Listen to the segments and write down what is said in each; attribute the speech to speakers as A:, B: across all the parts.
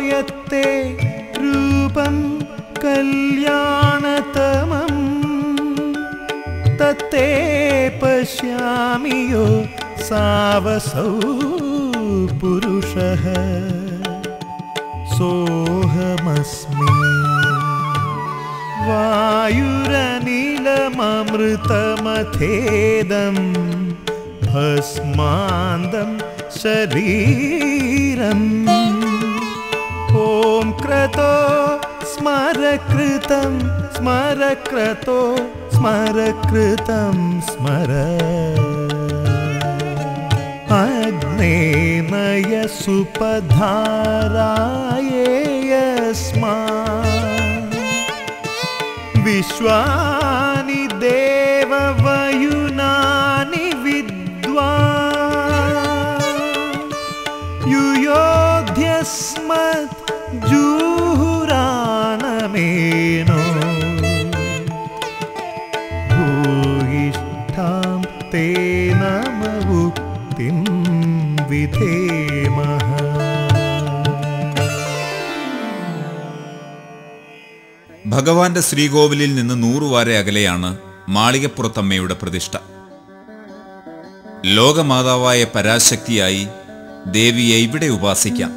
A: यत्ते रूपं कल्याणतमम् तत्ते पश्यामि यो सावसौ पुरुषः सोऽहमस्मि वायुरनिलममृतमथेदं भस्मान्दं शरीरम् ॐ क्रतो स्मरकृतं स्मरक्रतो स्मरकृतं स्मर अग्नेनय सुपधाराये यस्मा विश्वानि देववयुनानि विद्वा युयोध्यस्मत् जुहुराणमेनो भूयिष्ठां ते नमवुक्तिं विधेमः
B: ഭഗവാന്റെ ശ്രീകോവിലിൽ നിന്ന് നൂറുവാര അകലെയാണ് മാളികപ്പുറത്തമ്മയുടെ പ്രതിഷ്ഠ ലോകമാതാവായ പരാശക്തിയായി ദേവിയെ ഇവിടെ ഉപാസിക്കാം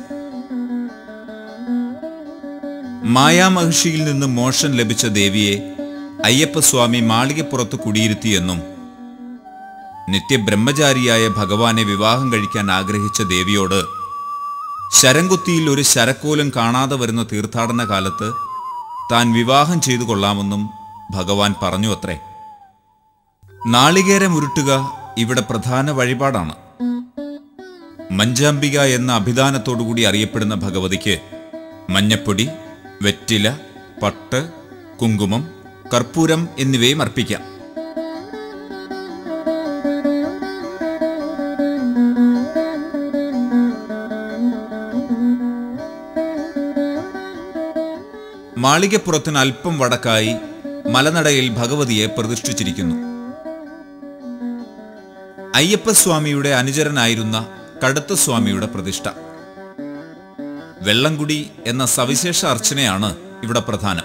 B: മായാമഹിഷിയിൽ നിന്ന് മോക്ഷം ലഭിച്ച ദേവിയെ അയ്യപ്പസ്വാമി മാളികപ്പുറത്ത് കുടിയിരുത്തിയെന്നും നിത്യബ്രഹ്മചാരിയായ ഭഗവാനെ വിവാഹം കഴിക്കാൻ ആഗ്രഹിച്ച ദേവിയോട് ശരംകുത്തിയിൽ ഒരു ശരക്കോലം കാണാതെ വരുന്ന തീർത്ഥാടന കാലത്ത് താൻ വിവാഹം ചെയ്തു കൊള്ളാമെന്നും ഭഗവാൻ പറഞ്ഞു അത്രേ നാളികേരം ഉരുട്ടുക ഇവിടെ പ്രധാന വഴിപാടാണ് മഞ്ചാംബിക എന്ന അഭിധാനത്തോടുകൂടി അറിയപ്പെടുന്ന ഭഗവതിക്ക് മഞ്ഞപ്പൊടി വെറ്റില പട്ട് കുങ്കുമം കർപ്പൂരം എന്നിവയും അർപ്പിക്കാം മാളികപ്പുറത്തിന് അല്പം വടക്കായി മലനടയിൽ ഭഗവതിയെ പ്രതിഷ്ഠിച്ചിരിക്കുന്നു അയ്യപ്പസ്വാമിയുടെ അനുചരനായിരുന്ന കടുത്തസ്വാമിയുടെ പ്രതിഷ്ഠ വെള്ളംകുടി എന്ന സവിശേഷ അർച്ചനയാണ് ഇവിടെ പ്രധാനം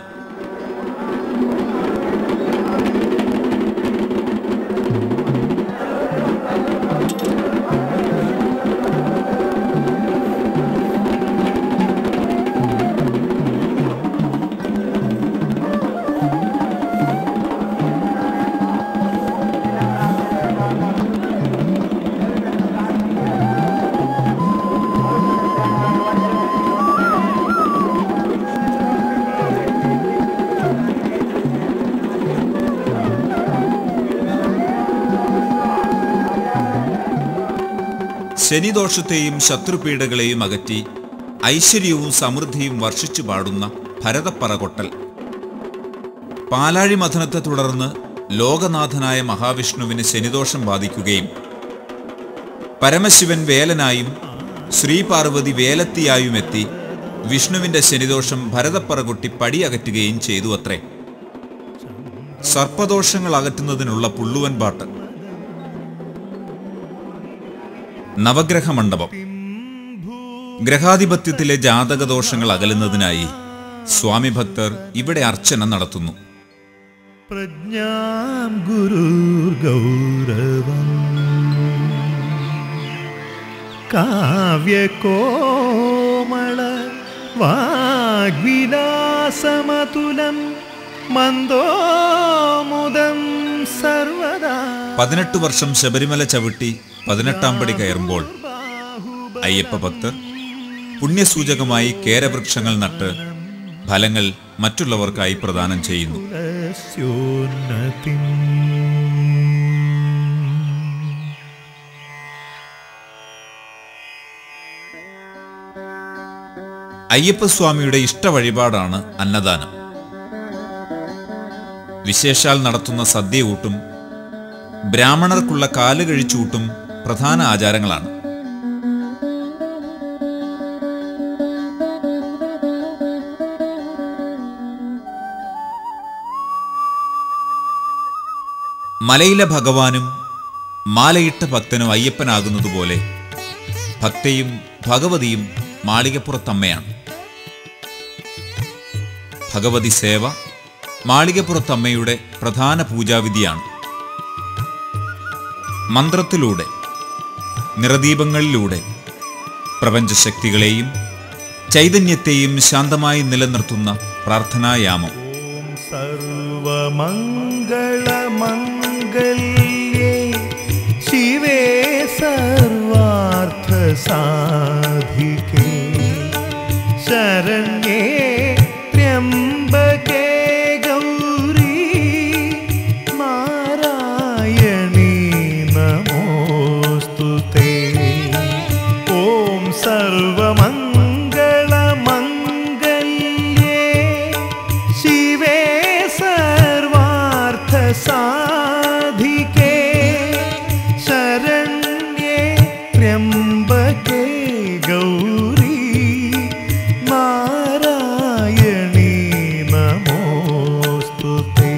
B: ശനിദോഷത്തെയും ശത്രുപീഡകളെയും അകറ്റി ഐശ്വര്യവും സമൃദ്ധിയും വർഷിച്ചു പാടുന്ന ഭരതപ്പറകൊട്ടൽ പാലാഴി മഥനത്തെ തുടർന്ന് ലോകനാഥനായ മഹാവിഷ്ണുവിന് ശനിദോഷം ബാധിക്കുകയും പരമശിവൻ വേലനായും ശ്രീപാർവതി വേലത്തിയായും എത്തി വിഷ്ണുവിന്റെ ശനിദോഷം ഭരതപ്പറകൊട്ടി പടിയകറ്റുകയും ചെയ്തു അത്രേ സർപ്പദോഷങ്ങൾ അകറ്റുന്നതിനുള്ള പുള്ളുവൻ പാട്ട് നവഗ്രഹ മണ്ഡപം ഗ്രഹാധിപത്യത്തിലെ ജാതകദോഷങ്ങൾ അകലുന്നതിനായി സ്വാമി ഭക്തർ ഇവിടെ അർച്ചന നടത്തുന്നു
A: प्रज्ञां गुरुर्गौरवम् काव्यकोमल वाग्विलासमतुलं मन्दोमुदं सर्वदा
B: പതിനെട്ട് വർഷം ശബരിമല ചവിട്ടി പതിനെട്ടാം പടി കയറുമ്പോൾ അയ്യപ്പ ഭക്തർ പുണ്യസൂചകമായി കേരവൃക്ഷങ്ങൾ നട്ട് ഫലങ്ങൾ മറ്റുള്ളവർക്കായി പ്രദാനം ചെയ്യുന്നു
A: कुलस्योन्नतिम्
B: അയ്യപ്പസ്വാമിയുടെ ഇഷ്ട വഴിപാടാണ് അന്നദാനം വിശേഷാൽ നടത്തുന്ന സദ്യയൂട്ടും ബ്രാഹ്മണർക്കുള്ള കാല് കഴിച്ചൂട്ടും പ്രധാന ആചാരങ്ങളാണ് മലയിലെ ഭഗവാനും മാലയിട്ട ഭക്തനും അയ്യപ്പനാകുന്നതുപോലെ ഭക്തയും ഭഗവതിയും മാളികപ്പുറത്തമ്മയാണ് ഭഗവതി സേവ മാളികപ്പുറത്തമ്മയുടെ പ്രധാന പൂജാവിധിയാണ് മന്ത്രത്തിലൂടെ നിറദീപങ്ങളിലൂടെ പ്രപഞ്ചശക്തികളെയും ചൈതന്യത്തെയും ശാന്തമായി നിലനിർത്തുന്ന പ്രാർത്ഥനായാമം
A: ഓം സർവമംഗളമംഗല്യേ ശിവേ സർവാർത്ഥസാധികേ ശരണ്യേ ത്രയംബകേ ഗൗരീ നാരായണീ നമോസ്തുതേ ഓം സർവമംഗളമംഗല്യേ ശിവേ സർവാർത്ഥസാധികേ ശരണ്യേ ത്രയംബകേ ഗൗരീ നാരായണീ നമോസ്തുതേ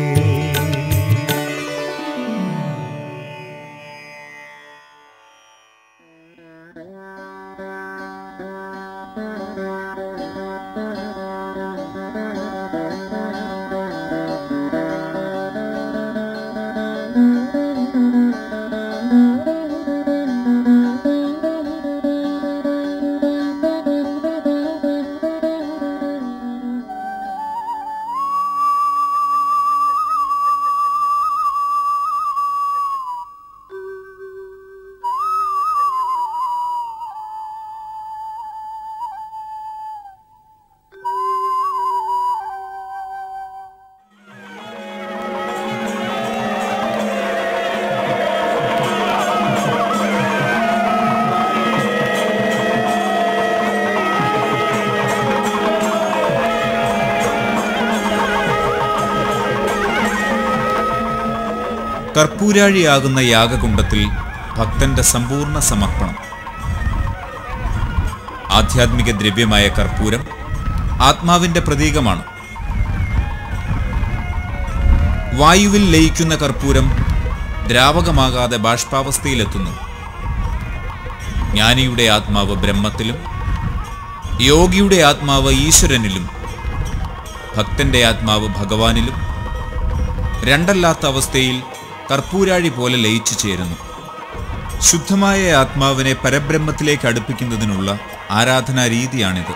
B: കർപ്പൂരാഴിയാകുന്ന യാഗകുണ്ടത്തിൽ ഭക്തന്റെ സമ്പൂർണ്ണ സമർപ്പണം ആധ്യാത്മിക ദ്രവ്യമായ കർപ്പൂരം ആത്മാവിന്റെ പ്രതീകമാണ് വായുവിൽ ലയിക്കുന്ന കർപ്പൂരം ദ്രാവകമാകാതെ ബാഷ്പാവസ്ഥയിലെത്തുന്നു ജ്ഞാനിയുടെ ആത്മാവ് ബ്രഹ്മത്തിലും യോഗിയുടെ ആത്മാവ് ഈശ്വരനിലും ഭക്തന്റെ ആത്മാവ് ഭഗവാനിലും രണ്ടല്ലാത്ത അവസ്ഥയിൽ കർപ്പൂരാഴി പോലെ ലയിച്ചു ചേരുന്നു ശുദ്ധമായ ആത്മാവിനെ പരബ്രഹ്മത്തിലേക്ക് അടുപ്പിക്കുന്നതിനുള്ള ആരാധനാ രീതിയാണിത്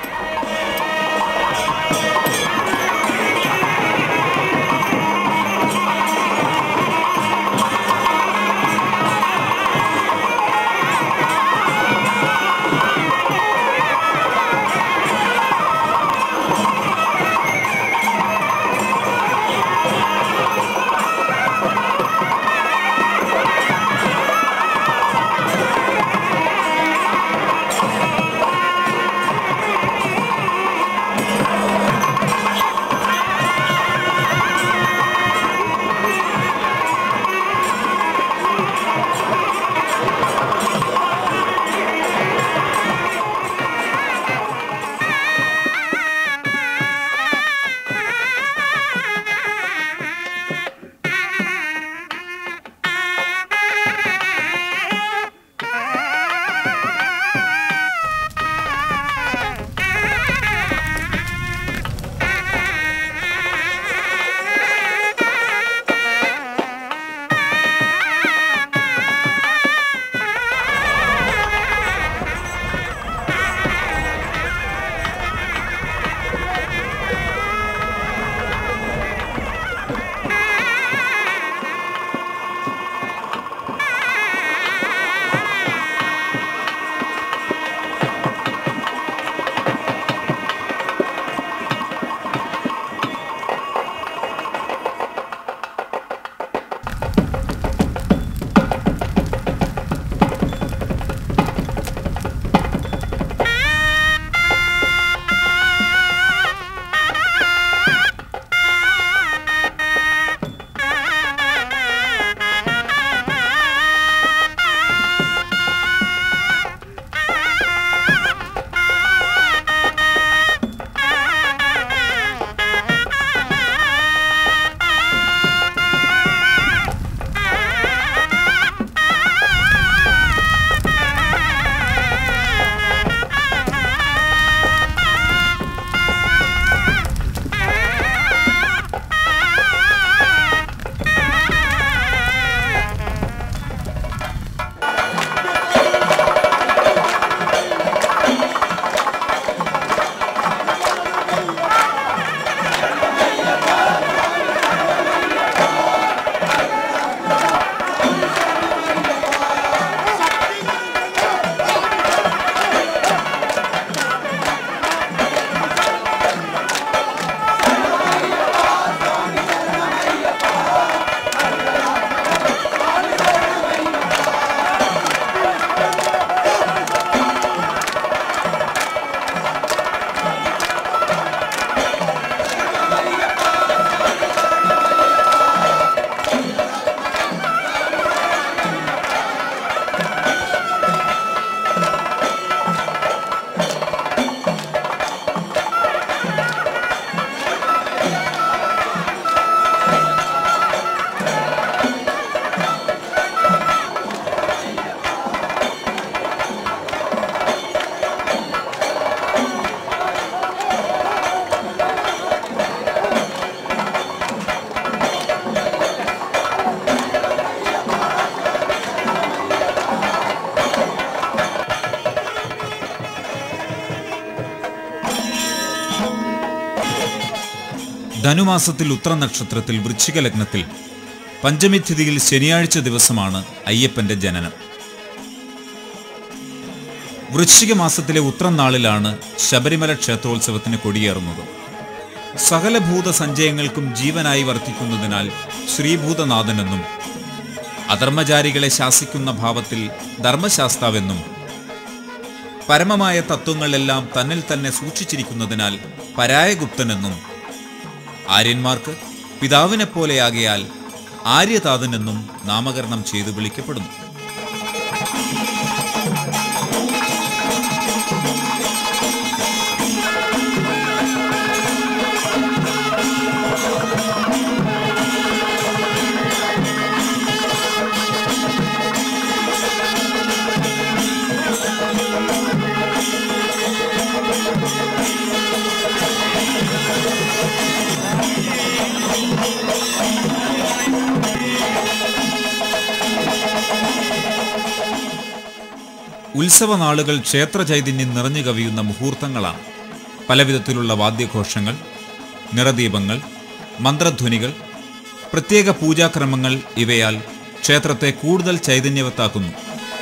B: ധനുമാസത്തിൽ ഉത്തര നക്ഷത്രത്തിൽ വൃശ്ചിക ലഗ്നത്തിൽ പഞ്ചമിഥിതിയിൽ ശനിയാഴ്ച ദിവസമാണ് അയ്യപ്പന്റെ ജനനം വൃശ്ചിക മാസത്തിലെ ഉത്രം നാളിലാണ് ശബരിമല ക്ഷേത്രോത്സവത്തിന് കൊടിയേറുന്നത് സകല ഭൂത സഞ്ചയങ്ങൾക്കും ജീവനായി വർത്തിക്കുന്നതിനാൽ ശ്രീഭൂതനാഥനെന്നും അധർമ്മചാരികളെ ശാസിക്കുന്ന ഭാവത്തിൽ ധർമ്മശാസ്താവെന്നും പരമമായ തത്വങ്ങളെല്ലാം തന്നിൽ തന്നെ സൂക്ഷിച്ചിരിക്കുന്നതിനാൽ പരായഗുപ്തനെന്നും ആര്യന്മാർക്ക് പിതാവിനെ പോലെയാകയാൽ ആര്യതാതനെന്നും നാമകരണം ചെയ്തു വിളിക്കപ്പെടുന്നു ഉത്സവ നാളുകൾ ക്ഷേത്ര ചൈതന്യം നിറഞ്ഞു കവിയുന്ന മുഹൂർത്തങ്ങളാണ് പലവിധത്തിലുള്ള വാദ്യഘോഷങ്ങൾ നിറദീപങ്ങൾ മന്ത്രധ്വനികൾ പ്രത്യേക പൂജാക്രമങ്ങൾ ഇവയാൽ ക്ഷേത്രത്തെ കൂടുതൽ ചൈതന്യവത്താക്കുന്നു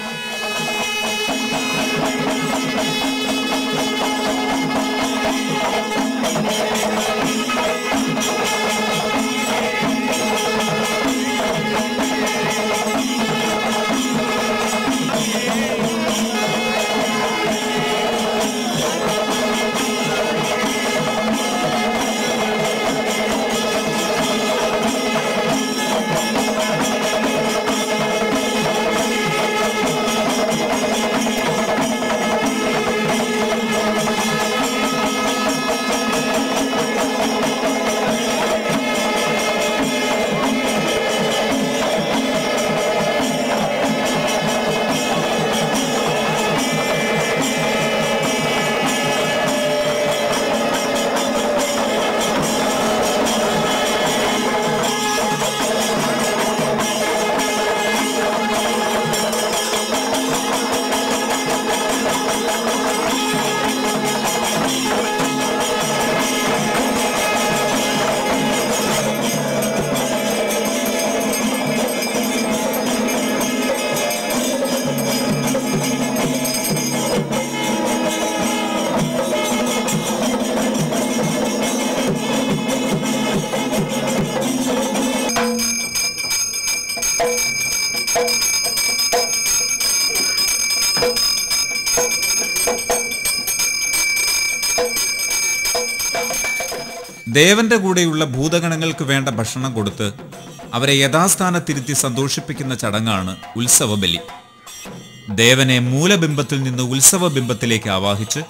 B: ദേവന്റെ കൂടെയുള്ള ഭൂതഗണങ്ങൾക്ക് വേണ്ട ഭക്ഷണം കൊടുത്ത് അവരെ യഥാസ്ഥാനത്തിരുത്തി സന്തോഷിപ്പിക്കുന്ന ചടങ്ങാണ് ഉത്സവബലി ദേവനെ മൂലബിംബത്തിൽ നിന്ന് ഉത്സവ ബിംബത്തിലേക്ക് ആവാഹിച്ച്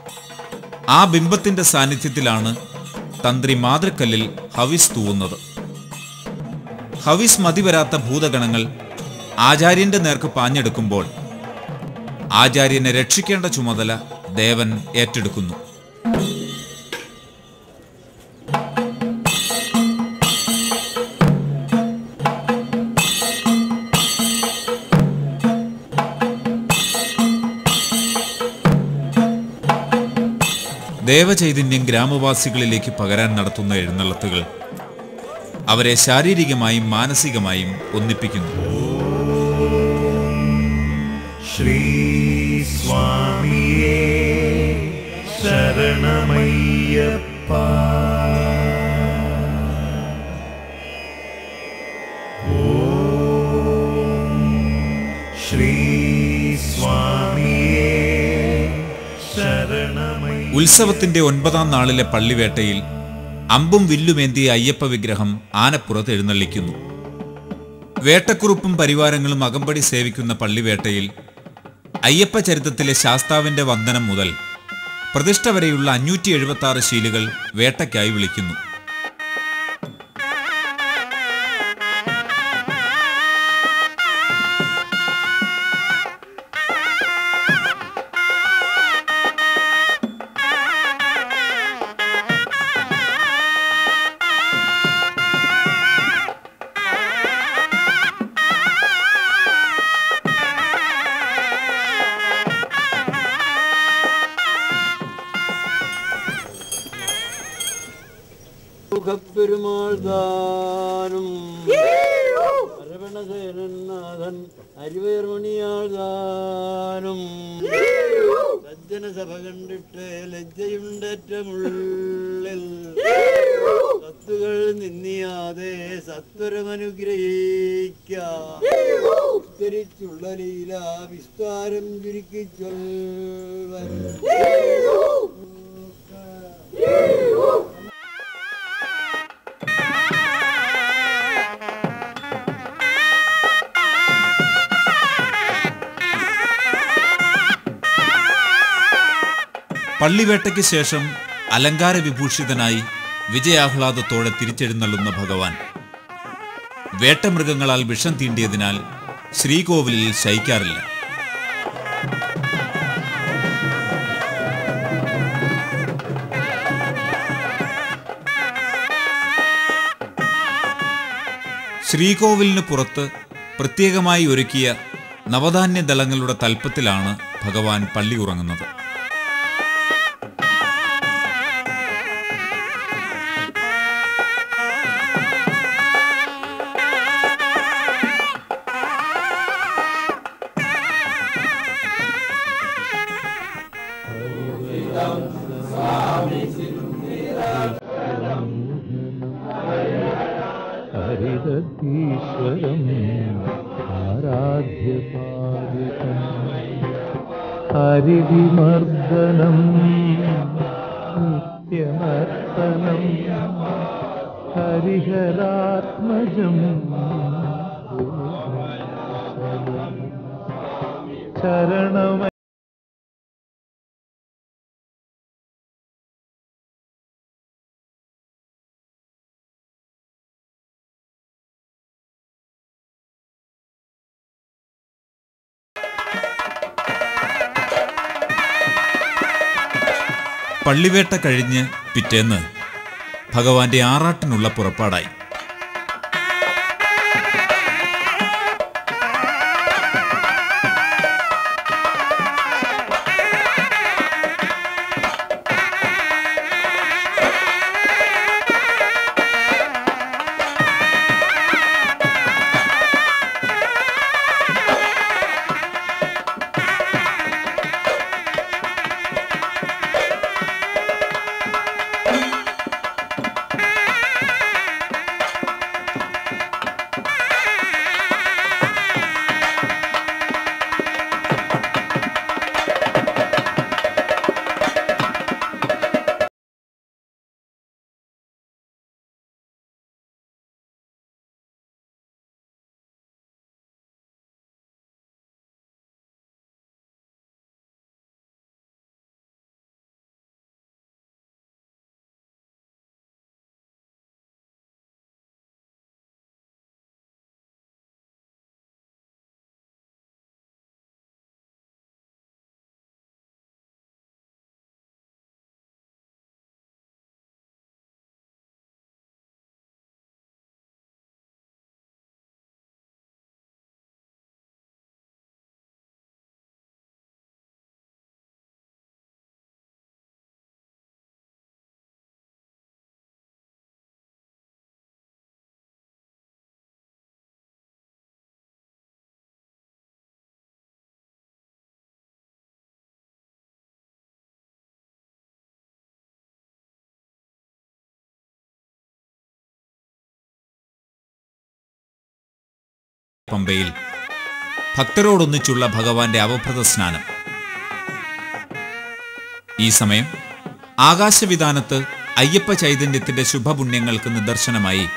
B: ആ ബിംബത്തിന്റെ സാന്നിധ്യത്തിലാണ് തന്ത്രി മാതൃക്കല്ലിൽ ഹവിസ് തൂവുന്നത് ഹവിസ് മതിവരാത്ത ഭൂതഗണങ്ങൾ ആചാര്യന്റെ നേർക്ക് പാഞ്ഞെടുക്കുമ്പോൾ ആചാര്യനെ രക്ഷിക്കേണ്ട ചുമതല ദേവൻ ഏറ്റെടുക്കുന്നു ദേവചൈതന്യം ഗ്രാമവാസികളിലേക്ക് പകരാൻ നടത്തുന്ന എഴുന്നള്ളത്തുകൾ അവരെ ശാരീരികമായും മാനസികമായും ഒന്നിപ്പിക്കുന്നു
A: ശ്രീ സ്വാമിയേ ശരണമയ്യപ്പ ഓം ശ്രീ സ്വാമിയേ ശരണമയ്യ
B: ഉത്സവത്തിന്റെ ഒൻപതാം നാളിലെ പള്ളിവേട്ടയിൽ അമ്പും വില്ലുമേന്തിയ അയ്യപ്പ വിഗ്രഹം ആനപ്പുറത്ത് എഴുന്നള്ളിക്കുന്നു വേട്ടക്കുറുപ്പും പരിവാരങ്ങളും അകമ്പടി സേവിക്കുന്ന പള്ളിവേട്ടയിൽ അയ്യപ്പ ചരിത്രത്തിലെ ശാസ്താവിന്റെ വന്ദനം മുതൽ പ്രതിഷ്ഠ വരെയുള്ള അഞ്ഞൂറ്റി എഴുപത്തി ആറ് ശീലുകൾ വേട്ടയ്ക്കായി വിളിക്കുന്നു
C: മുഖപ്പെരുമാൾ താനും അരവണസേനനാഥൻ അരിവേർമണിയാൾ താനും സജ്ജന സഭ കണ്ടിട്ട് ലജ്ജയുണ്ടേറ്റമുള്ളിൽ സത്തുകൾ നിന്നിയാതെ സത്വരമനുഗ്രഹിക്കുള്ള ലീല വിസ്താരം ചുരുക്കി ചൊൽവൻ
B: പള്ളിവേട്ടയ്ക്ക് ശേഷം അലങ്കാര വിഭൂഷിതനായി വിജയാഹ്ലാദത്തോടെ തിരിച്ചെഴുന്നള്ളുന്ന ഭഗവാൻ വേട്ടമൃഗങ്ങളാൽ വിഷം തീണ്ടിയതിനാൽ ശ്രീകോവിലിൽ ശയിക്കാറില്ല ശ്രീകോവിലിന് പുറത്ത് പ്രത്യേകമായി ഒരുക്കിയ നവധാന്യ ദളങ്ങളുടെ തൽപ്പത്തിലാണ് ഭഗവാൻ പള്ളി ഉറങ്ങുന്നത്
D: ഹരിതീശ്വരം ആരാധ്യപാദിതം ഹരിവിമർദ്ദനം നിത്യമർത്തനം ഹരിഹരാത്മജം ചരണമ
B: പള്ളിവേട്ട കഴിഞ്ഞ് പിറ്റേന്ന് ഭഗവാന്റെ ആറാട്ടിനുള്ള പുറപ്പാടായി പമ്പയിൽ ഭക്തരോടൊന്നിച്ചുള്ള ഭഗവാന്റെ അവഭൃത സ്നാനം ഈ സമയം ആകാശവിധാനത്ത് അയ്യപ്പ ചൈതന്യത്തിന്റെ ശുഭപുണ്യങ്ങൾക്ക് നിദർശനമായി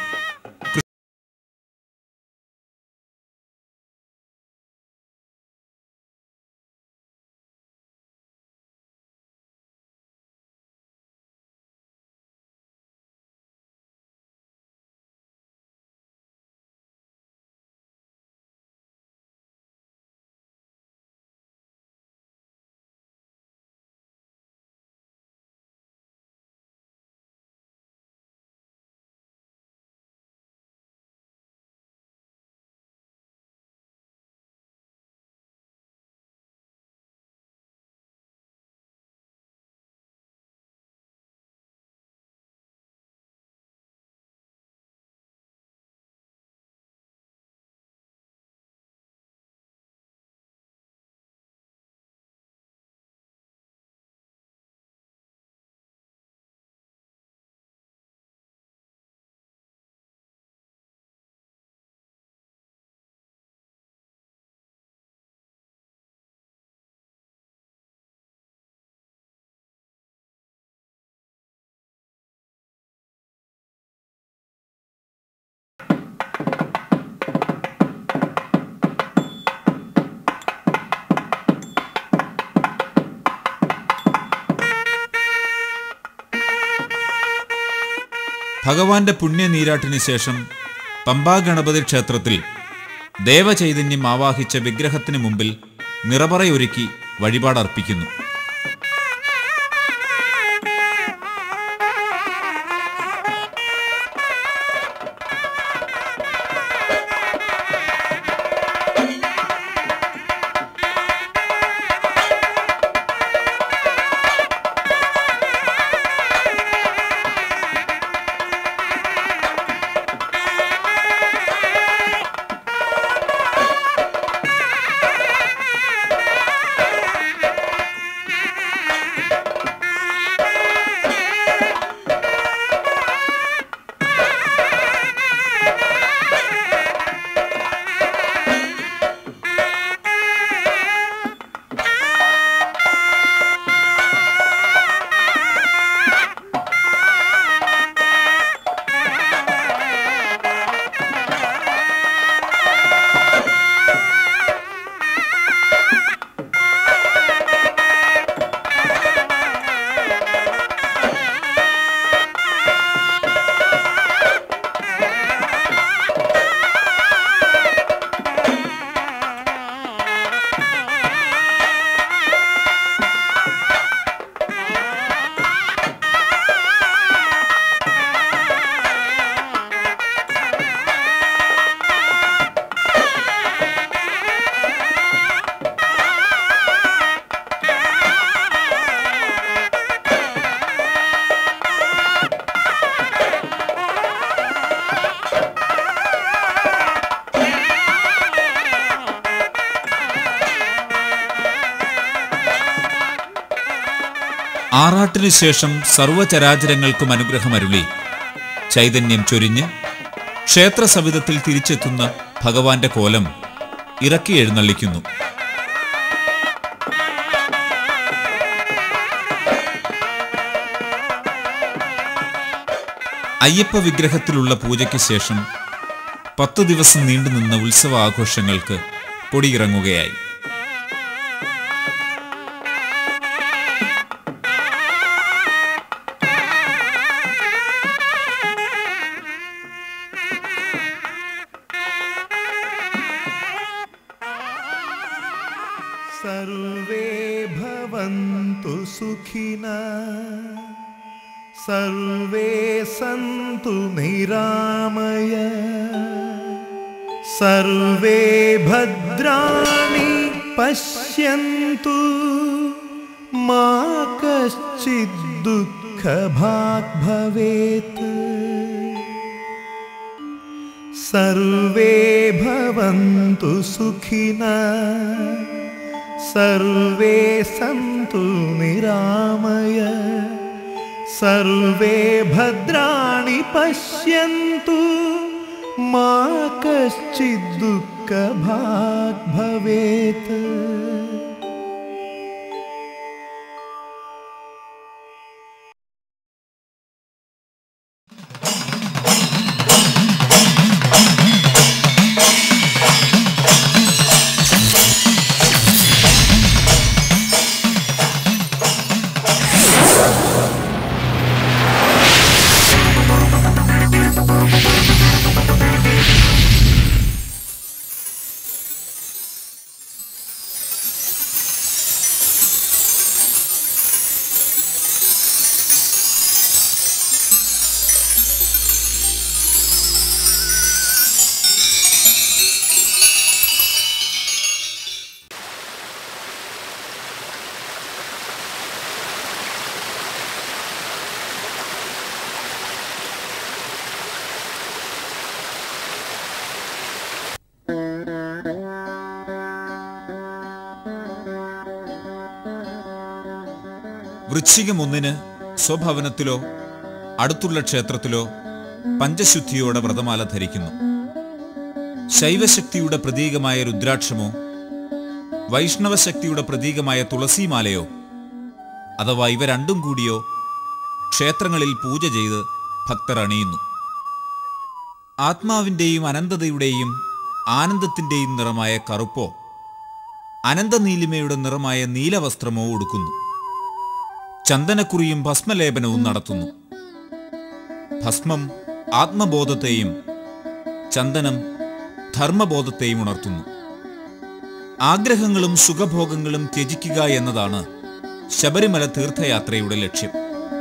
B: ഭഗവാന്റെ പുണ്യനീരാട്ടിന് ശേഷം പമ്പാ ഗണപതി ക്ഷേത്രത്തിൽ ദേവചൈതന്യം ആവാഹിച്ച വിഗ്രഹത്തിന് മുമ്പിൽ നിറപറയൊരുക്കി വഴിപാടർപ്പിക്കുന്നു ആറാട്ടിനു ശേഷം സർവചരാചരങ്ങൾക്കും അനുഗ്രഹമരുളി ചൈതന്യം ചൊരിഞ്ഞ് ക്ഷേത്ര സവിധത്തിൽ തിരിച്ചെത്തുന്ന ഭഗവാന്റെ കോലം ഇറക്കി എഴുന്നള്ളിക്കുന്നു അയ്യപ്പ വിഗ്രഹത്തിലുള്ള പൂജയ്ക്ക് ശേഷം പത്തു ദിവസം നീണ്ടുനിന്ന ഉത്സവ ആഘോഷങ്ങൾക്ക് പൊടിയിറങ്ങുകയായി
D: सर्वे भवन्तु सुखिनः सर्वे सन्तु निरामय सर्वे भद्राणि पश्यन्तु मा कश्चित् दुःखभाग् भवेत् सर्वे भवन्तु सुखिनः सर्वे सन्तु निरामय सर्वे भद्राणि पश्यन्तु मा कश्चित् दुःखभाग् भवेत्
B: വൃശ്ചികം ഒന്നിന് സ്വഭവനത്തിലോ അടുത്തുള്ള ക്ഷേത്രത്തിലോ പഞ്ചശുദ്ധിയോടെ വ്രതമാല ധരിക്കുന്നു ശൈവശക്തിയുടെ പ്രതീകമായ രുദ്രാക്ഷമോ വൈഷ്ണവശക്തിയുടെ പ്രതീകമായ തുളസിമാലയോ അഥവാ ഇവ രണ്ടും കൂടിയോ ക്ഷേത്രങ്ങളിൽ പൂജ ചെയ്ത് ഭക്തർ അണിയുന്നു ആത്മാവിൻ്റെയും അനന്തതയുടെയും ആനന്ദത്തിൻ്റെയും നിറമായ കറുപ്പോ അനന്തനീലിമയുടെ നിറമായ നീലവസ്ത്രമോ ഉടുക്കുന്നു ചന്ദനക്കുറിയും ഭസ്മലേപനവും നടത്തുന്നു ഭസ്മം ആത്മബോധത്തെയും ചന്ദനം ധർമ്മബോധത്തെയും ഉണർത്തുന്നു ആഗ്രഹങ്ങളും സുഖഭോഗങ്ങളും ത്യജിക്കുക എന്നതാണ് ശബരിമല തീർത്ഥയാത്രയുടെ ലക്ഷ്യം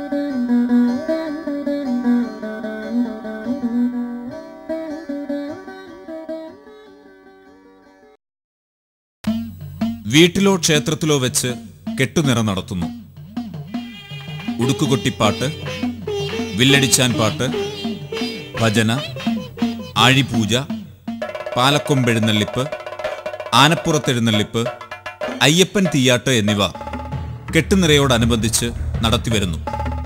B: വീട്ടിലോ ക്ഷേത്രത്തിലോ വെച്ച് കെട്ടുനിറ നടത്തുന്നു ഉടുക്കുകൊട്ടിപ്പാട്ട് വില്ലടിച്ചാൻ പാട്ട് ഭജന ആഴിപൂജ പാലക്കൊമ്പെഴുന്നള്ളിപ്പ് ആനപ്പുറത്തെഴുന്നള്ളിപ്പ് അയ്യപ്പൻ തീയാട്ട് എന്നിവ കെട്ടുനിറയോടനുബന്ധിച്ച് നടത്തിവരുന്നു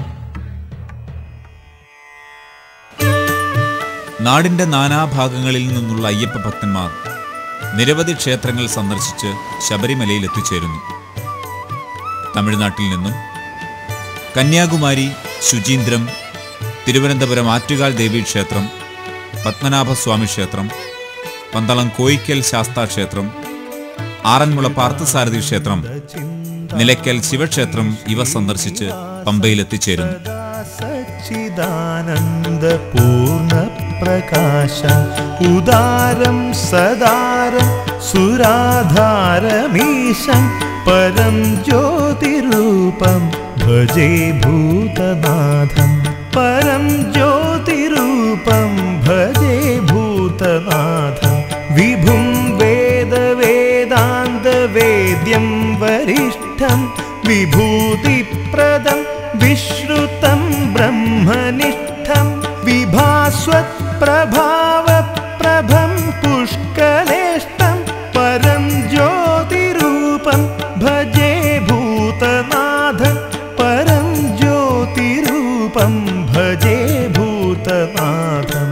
B: നാടിന്റെ നാനാഭാഗങ്ങളിൽ നിന്നുള്ള അയ്യപ്പ ഭക്തന്മാർ നിരവധി ക്ഷേത്രങ്ങൾ സന്ദർശിച്ച് ശബരിമലയിൽ എത്തിച്ചേരുന്നു തമിഴ്നാട്ടിൽ നിന്നും കന്യാകുമാരി ശുചീന്ദ്രം തിരുവനന്തപുരം ആറ്റുകാൽ ദേവി ക്ഷേത്രം പത്മനാഭസ്വാമി ക്ഷേത്രം പന്തളം കോയിക്കൽ ശാസ്താ ക്ഷേത്രം ആറന്മുള പാർത്ഥസാരഥി ക്ഷേത്രം നിലയ്ക്കൽ ശിവക്ഷേത്രം ഇവ സന്ദർശിച്ച് പമ്പയിലെത്തിച്ചേരുന്നു
D: സച്ചിദാനന്ദ പൂർണ്ണ പ്രകാശ ഉദാരം സദാരം സുരാധാരമീശം പരം ജ്യോതിരൂപം ഭജേ ഭൂതനാഥം പരം ജ്യോതിരൂപം ഭജേ ഭൂതനാഥം വിഭും വേദവേദാന്തവേദ്യം വരിഷ്ഠം വിഭൂതിപ്രദം വിശ്രുതം ബ്രഹ്മനിഷ്ഠം വിഭാസ്വത്പ്രഭാവപ്രഭം പുഷ്കലേഷ്ടം പരം ജ്യോതിരൂപം ഭജേ ഭൂതനാഥം പരം ജ്യോതിരൂപം ഭജേ ഭൂതനാഥം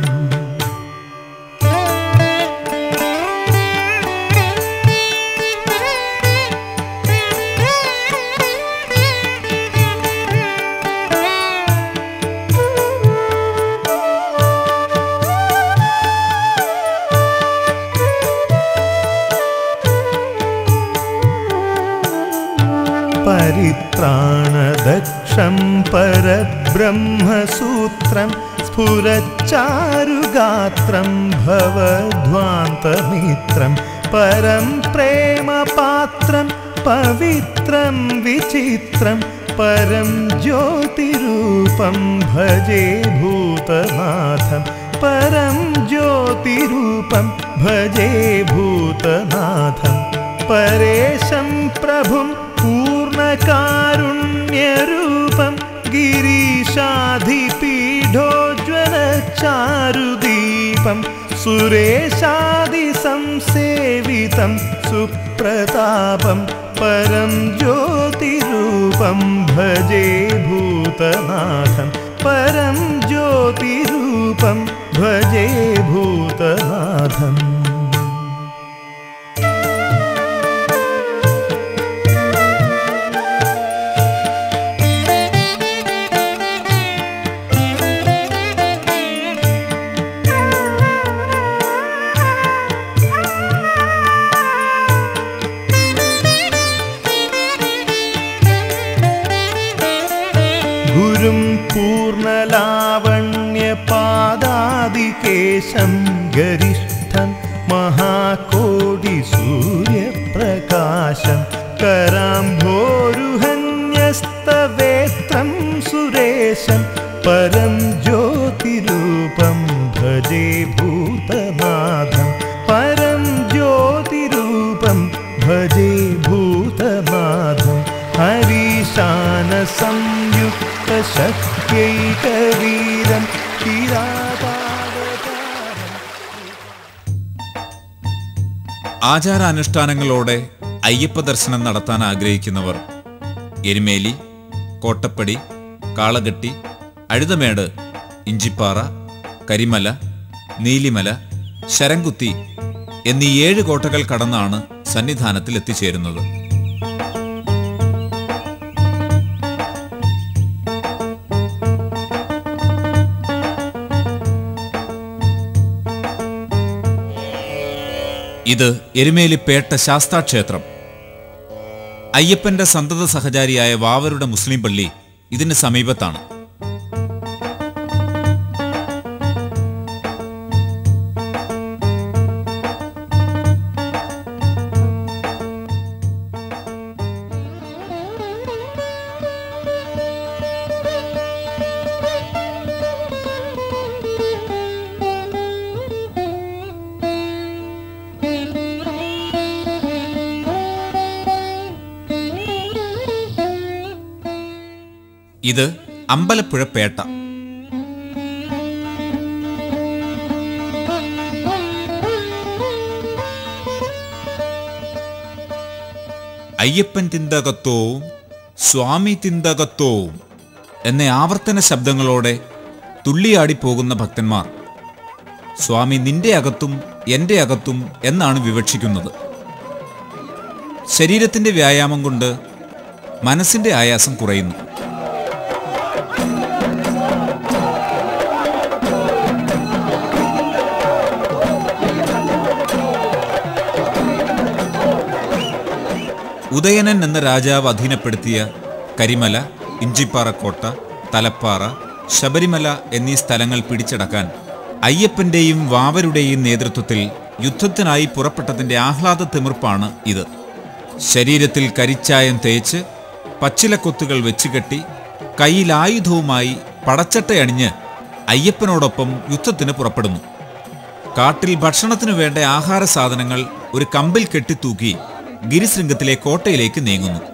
D: परित्राणदक्षं परब्रह्मसूत्रं स्फुरच्चारुगात्रं भवध्वान्तमित्रं परं प्रेमपात्रं पवित्रं विचित्रं परं ज्योतिरूपं भजे भूतनाथं परं ज्योतिरूपं भजे भूतनाथं परेशं प्रभुं पूर्णकारुण्यरूपं गिरीशाधिपीठोज्ज्वलचारुदीपं सुरेशादिसंसेवितं सुप्रतापं परं ज्योतिरूपं भजे भूतनाथं परं ज्योतिरूपं भजे भूतनाथम् ഗുരും പൂർണ്ണലാവണ്യപാദാദികേശം ഗരിഷ്ഠം മഹാകോടിസൂര്യപ്രകാശം कराम्भोरुहन्यस्तवेत्रं सुरेशं परं ज्योतिरूपं भजे भूतनाथं परं ज्योतिरूपं भजे भूतनाथं हरीशानसंयुक्तशक्त्यैकवीरं किरातावतारम्
B: ആചാരാനുഷ്ഠാനങ്ങളോടെ അയ്യപ്പ ദർശനം നടത്താൻ ആഗ്രഹിക്കുന്നവർ എരുമേലി കോട്ടപ്പടി കാളകെട്ടി അഴുതമേട് ഇഞ്ചിപ്പാറ കരിമല നീലിമല ശരംകുത്തി എന്നീ ഏഴ് കോട്ടകൾ കടന്നാണ് സന്നിധാനത്തിൽ എത്തിച്ചേരുന്നത് ഇത് എരുമേലിപ്പേട്ട ശാസ്താക്ഷേത്രം അയ്യപ്പന്റെ സന്തത സഹചാരിയായ വാവരുടെ മുസ്ലിം പള്ളി ഇതിന് സമീപത്താണ് ഇത് അമ്പലപ്പുഴ പേട്ട അയ്യപ്പൻ തിന്തകത്തോ സ്വാമി തിന്തകത്തോ എന്ന ആവർത്തന ശബ്ദങ്ങളോടെ തുള്ളിയാടി പോകുന്ന ഭക്തന്മാർ സ്വാമി നിന്റെ അകത്തും എൻ്റെ അകത്തും എന്നാണ് വിവക്ഷിക്കുന്നത് ശരീരത്തിന്റെ വ്യായാമം കൊണ്ട് മനസ്സിന്റെ ആയാസം കുറയുന്നു ഉദയനൻ എന്ന രാജാവ് അധീനപ്പെടുത്തിയ കരിമല ഇഞ്ചിപ്പാറക്കോട്ട തലപ്പാറ ശബരിമല എന്നീ സ്ഥലങ്ങൾ പിടിച്ചടക്കാൻ അയ്യപ്പന്റെയും വാവരുടെയും നേതൃത്വത്തിൽ യുദ്ധത്തിനായി പുറപ്പെട്ടതിന്റെ ആഹ്ലാദ തിമിർപ്പാണ് ഇത് ശരീരത്തിൽ കരിച്ചായം തേച്ച് പച്ചിലക്കൊത്തുകൾ വെച്ചുകെട്ടി കയ്യിൽ ആയുധവുമായി പടച്ചട്ടയണിഞ്ഞ് അയ്യപ്പനോടൊപ്പം യുദ്ധത്തിന് പുറപ്പെടുന്നു കാട്ടിൽ ഭക്ഷണത്തിനു വേണ്ട ആഹാര സാധനങ്ങൾ ഒരു കമ്പിൽ കെട്ടിത്തൂക്കി ഗിരിശൃംഗത്തിലെ കോട്ടയിലേക്ക് നീങ്ങുന്നു